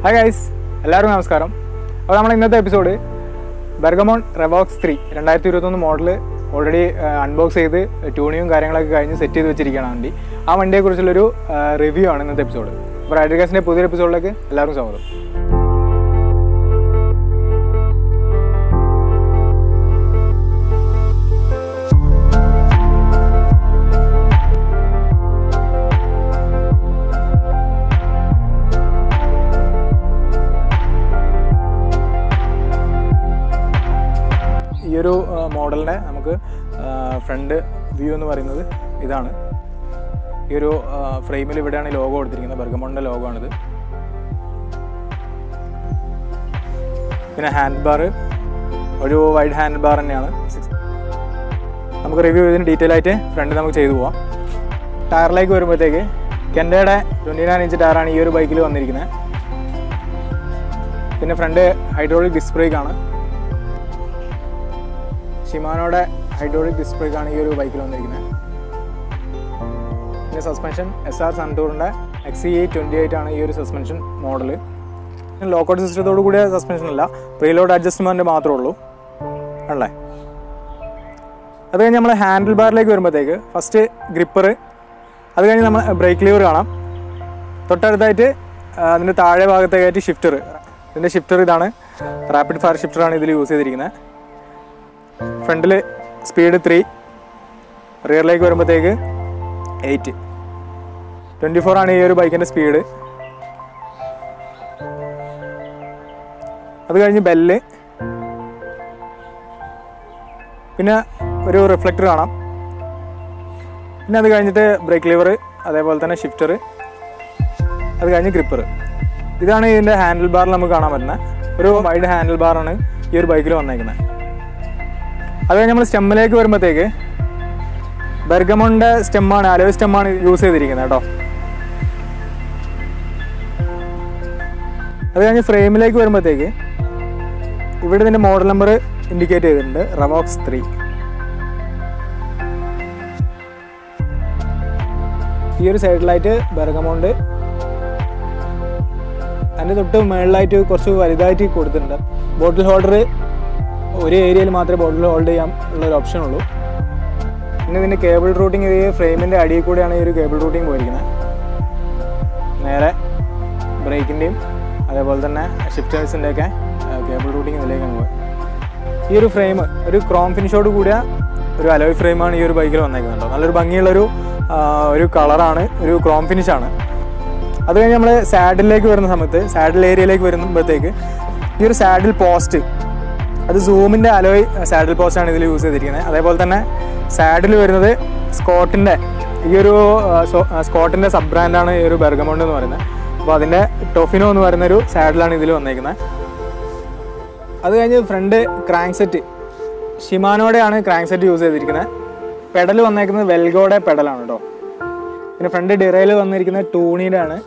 hi guys എല്ലാവർക്കും നമസ്കാരം അപ്പോൾ നമ്മൾ ഇന്നത്തെ എപ്പിസോഡ് ബെർഗമോൺ റെവോക്സ് ത്രീ രണ്ടായിരത്തി ഇരുപത്തൊന്ന് മോഡൽ ഓൾറെഡി അൺബോക്സ് ചെയ്ത് ട്യൂണിങ്ങും കാര്യങ്ങളൊക്കെ കഴിഞ്ഞ് സെറ്റ് ചെയ്ത് വെച്ചിരിക്കുകയാണ് വണ്ടി ആ വണ്ടിയെക്കുറിച്ചുള്ളൊരു റിവ്യൂ ആണ് ഇന്നത്തെ എപ്പിസോഡ് അപ്പോൾ റൈഡർ ഗാസിൻ്റെ പുതിയൊരു എപ്പിസോഡിലേക്ക് എല്ലാവർക്കും സ്വാഗതം ഈ ഒരു മോഡലിൻ്റെ നമുക്ക് ഫ്രണ്ട് വ്യൂ എന്ന് പറയുന്നത് ഇതാണ് ഈ ഒരു ഫ്രെയിമിൽ ഇവിടെയാണ് ലോഗോ കൊടുത്തിരിക്കുന്നത് ബർഗമോണിൻ്റെ ലോഗോ ആണിത് പിന്നെ ഹാൻഡ് ബാർ ഒരു വൈഡ് ഹാൻഡ് ബാർ തന്നെയാണ് നമുക്ക് റിവ്യൂ ചെയ്തതിന് ഡീറ്റെയിൽ ആയിട്ട് ഫ്രണ്ട് നമുക്ക് ചെയ്തു പോവാം ടയറിലേക്ക് വരുമ്പോഴത്തേക്ക് കെൻഡയുടെ ട്വൻറ്റി നയൻ ഇഞ്ച് ടയറാണ് ഈ ഒരു ബൈക്കിൽ വന്നിരിക്കുന്നത് പിന്നെ ഫ്രണ്ട് ഹൈഡ്രോളിക് ഡിസ്ക് ബ്രേക്ക് ആണ് ഷിമാനോയുടെ ഹൈഡ്രോളിക് ഡിസ്ക് ബ്രേക്ക് ആണ് ഈ ഒരു ബൈക്കിൽ വന്നിരിക്കുന്നത് പിന്നെ സസ്പെൻഷൻ എസ് ആർ സൺടൂറിൻ്റെ എക്സ് ഇ ട്വൻറ്റി എയ്റ്റ് ആണ് ഈ ഒരു സസ്പെൻഷൻ മോഡൽ ലോക്കൗട്ട് സിസ്റ്റത്തോടു കൂടിയ സസ്പെൻഷൻ അല്ല പ്രീലോഡ് അഡ്ജസ്റ്റ്മെൻറ്റ് മാത്രമേ ഉള്ളൂ അല്ലേ അത് കഴിഞ്ഞ് നമ്മൾ ഹാൻഡിൽ ബാറിലേക്ക് വരുമ്പോഴത്തേക്ക് ഫസ്റ്റ് ഗ്രിപ്പർ അത് കഴിഞ്ഞ് നമ്മൾ ബ്രേക്ക് ലീവർ കാണാം തൊട്ടടുത്തായിട്ട് ആ, അതിൻ്റെ താഴെ ഭാഗത്തേക്കായിട്ട് ഷിഫ്റ്റർ ഇതിൻ്റെ ഷിഫ്റ്റർ ഇതാണ് റാപ്പിഡ് ഫയർ ഷിഫ്റ്ററാണ് ഇതിൽ യൂസ് ചെയ്തിരിക്കുന്നത് ഫ്രണ്ടിൽ സ്പീഡ് ത്രീ റിയറിലേക്ക് വരുമ്പോഴത്തേക്ക് എയ്റ്റ് ട്വൻറ്റി ഫോർ ആണ് ഈ ഒരു ബൈക്കിൻ്റെ സ്പീഡ് അത് കഴിഞ്ഞ് ബെല്ല് പിന്നെ ഒരു റിഫ്ലക്ടർ കാണാം പിന്നെ അത് കഴിഞ്ഞിട്ട് ബ്രേക്ക് ലിവർ അതേപോലെ തന്നെ ഷിഫ്റ്റർ അത് കഴിഞ്ഞ് ഗ്രിപ്പർ ഇതാണ് ഇതിൻ്റെ ഹാൻഡിൽ ബാറിൽ നമുക്ക് കാണാൻ പറ്റുന്നത് ഒരു വൈഡ് ഹാൻഡിൽ ബാറാണ് ഈ ഒരു ബൈക്കിൽ വന്നേക്കുന്നത് അത് കഴിഞ്ഞ് നമ്മൾ സ്റ്റെമ്മിലേക്ക് വരുമ്പോഴത്തേക്ക് ബെർഗമോണിൻ്റെ സ്റ്റെമ്മാണ് അലോയ് സ്റ്റെമ്മാണ് യൂസ് ചെയ്തിരിക്കുന്നത് കേട്ടോ അത് കഴിഞ്ഞ് ഫ്രെയിമിലേക്ക് വരുമ്പോഴത്തേക്ക് ഇവിടെ ഇതിൻ്റെ മോഡൽ നമ്പർ ഇൻഡിക്കേറ്റ് ചെയ്തിട്ടുണ്ട് റവോക്സ് ത്രീ ഈ ഒരു സൈഡിലായിട്ട് ബെർഗമോണ്ട് അതിൻ്റെ തൊട്ട് മുകളിലായിട്ട് കുറച്ച് വലുതായിട്ട് കൊടുത്തിട്ടുണ്ട് ബോട്ടിൽ ഹോൾഡർ ഒരു ഏരിയയിൽ മാത്രമേ ബോട്ടിൽ ഹോൾഡ് ചെയ്യാൻ ഉള്ള ഒരു ഓപ്ഷൻ ഉള്ളൂ പിന്നെ ഇതിൻ്റെ കേബിൾ റൂട്ടിങ് ഈ ഫ്രെയിമിൻ്റെ അടിയിൽ കൂടെയാണ് ഈ ഒരു കേബിൾ റൂട്ടിങ് പോയിരിക്കുന്നത് നേരെ ബ്രേക്കിൻ്റെയും അതേപോലെ തന്നെ ഷിഫ്റ്റേഴ്സിൻ്റെ ഒക്കെ കേബിൾ റൂട്ടിങ് ഇതിലേക്കാണ് പോയത് ഈ ഒരു ഫ്രെയിം ഒരു ക്രോം ഫിനിഷോട് കൂടിയ ഒരു അലോയ് ഫ്രെയിമാണ് ഈ ഒരു ബൈക്കിൽ വന്നേക്കുന്നുണ്ടോ നല്ലൊരു ഭംഗിയുള്ളൊരു ആ, ഒരു കളറാണ് ഒരു ക്രോം ഫിനിഷാണ് അത് കഴിഞ്ഞ് നമ്മൾ സാഡിലേക്ക് വരുന്ന സമയത്ത് സാഡിൽ ഏരിയയിലേക്ക് വരുമ്പോഴത്തേക്ക് ഈ ഒരു സാഡിൽ പോസ്റ്റ് അത് സൂമിൻ്റെ അലോയ് സാഡിൽ പോസ്റ്റാണ് ഇതിൽ യൂസ് ചെയ്തിരിക്കുന്നത് അതേപോലെ തന്നെ സാഡിൽ വരുന്നത് സ്കോട്ടിൻ്റെ ഈ ഒരു ആ, സോ- ആ, സ്കോട്ടിൻ്റെ സബ് ബ്രാൻഡാണ് ഈ ഒരു ബെർഗമോണ്ട് എന്ന് പറയുന്നത് അപ്പോൾ അതിൻ്റെ ടൊഫിനോ എന്ന് പറയുന്ന ഒരു സാഡിലാണ് ഇതിൽ വന്നേക്കുന്നത് അത് കഴിഞ്ഞ് ഫ്രണ്ട് ക്രാങ്ക് സെറ്റ് ഷിമാനോടെയാണ് ക്രാങ്ക് സെറ്റ് യൂസ് ചെയ്തിരിക്കുന്നത് പെഡൽ വന്നേക്കുന്നത് വെൽഗോയുടെ പെഡലാണ് കേട്ടോ പിന്നെ ഫ്രണ്ട് ഡിറൈൽ വന്നിരിക്കുന്നത് ടൂണിയുടെ ആണ്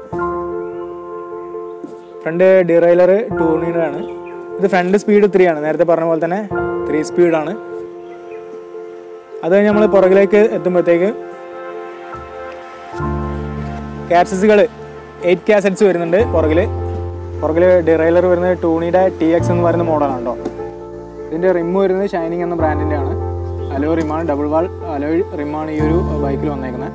ഫ്രണ്ട് ഡിറൈലർ ടൂണിയുടെ ആണ് ഇത് ഫ്രണ്ട് സ്പീഡ് ത്രീ ആണ് നേരത്തെ പറഞ്ഞ പോലെ തന്നെ ത്രീ സ്പീഡാണ് അത് കഴിഞ്ഞ് നമ്മൾ പുറകിലേക്ക് എത്തുമ്പോഴത്തേക്ക് കാറ്റ്സസുകൾ എയ്റ്റ് കാസറ്റ്സ് വരുന്നുണ്ട് പുറകിൽ പുറകിൽ ഡിറൈലർ വരുന്നത് ടൂണിയുടെ ടി എക്സ് എന്ന് പറയുന്ന മോഡലാണ് കേട്ടോ ഇതിൻ്റെ റിം വരുന്നത് ഷൈനിങ് എന്ന ബ്രാൻഡിൻ്റെ ആണ് അലോ റിമാണ് ഡബിൾ വാൾ അലോ റിമാണ് ഈ ഒരു ബൈക്കിൽ വന്നേക്കുന്നത്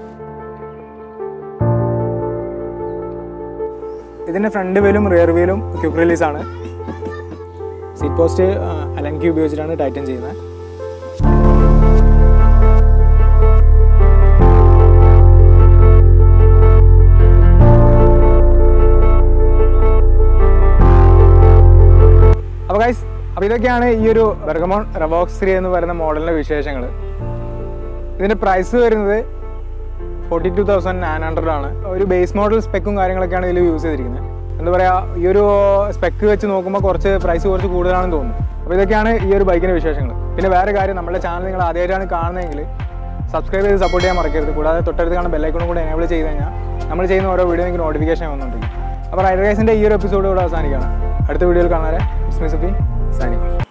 ഇതിൻ്റെ ഫ്രണ്ട് വീലും റിയർ വീലും ക്യുക്ക് റിലീസ് ആണ് സീറ്റ് പോസ്റ്റ് അലൻ ക്യൂ ഉപയോഗിച്ചിട്ടാണ് ടൈറ്റൻ ചെയ്യുന്നത് അപ്പോൾ ഗൈസ് അപ്പോൾ ഇതൊക്കെയാണ് ഈ ഒരു ബെർഗമോൺ റവോക്സ് ത്രീ എന്ന് പറയുന്ന മോഡലിൻ്റെ വിശേഷങ്ങൾ ഇതിൻ്റെ പ്രൈസ് വരുന്നത് forty two thousand nine hundred ആണ് ഒരു ബേസ് മോഡൽ സ്പെക്കും കാര്യങ്ങളൊക്കെയാണ് ഇതിൽ യൂസ് ചെയ്തിരിക്കുന്നത് എന്താ പറയുക ഈ ഒരു സ്പെക്ക് വെച്ച് നോക്കുമ്പോൾ കുറച്ച് പ്രൈസ് കുറച്ച് കൂടുതലാണെന്ന് തോന്നുന്നു അപ്പോൾ ഇതൊക്കെയാണ് ഈ ഒരു ബൈക്കിൻ്റെ വിശേഷങ്ങൾ പിന്നെ വേറെ കാര്യം നമ്മുടെ ചാനൽ നിങ്ങൾ ആദ്യമായിട്ടാണ് കാണുന്നതെങ്കിൽ സബ്സ്ക്രൈബ് ചെയ്ത് സപ്പോർട്ട് ചെയ്യാൻ മറക്കരുത് കൂടാതെ തൊട്ടടുത്ത് കാണുന്ന ബെല്ലൈക്കണും കൂടെ എനേബിൾ ചെയ്ത് കഴിഞ്ഞാൽ നമ്മൾ ചെയ്യുന്ന ഓരോ വീഡിയോ നിങ്ങൾക്ക് നോട്ടിഫിക്കേഷൻ വന്നുകൊണ്ടിരിക്കും അപ്പോൾ റൈഡർ ഗൈസിൻ്റെ ഈ ഒരു എപ്പിസോഡ് ഇവിടെ അവസാനിക്കുകയാണ് അടുത്ത വീഡിയോയിൽ കാണാൻ മിസ് മിസ് സൈനിങ്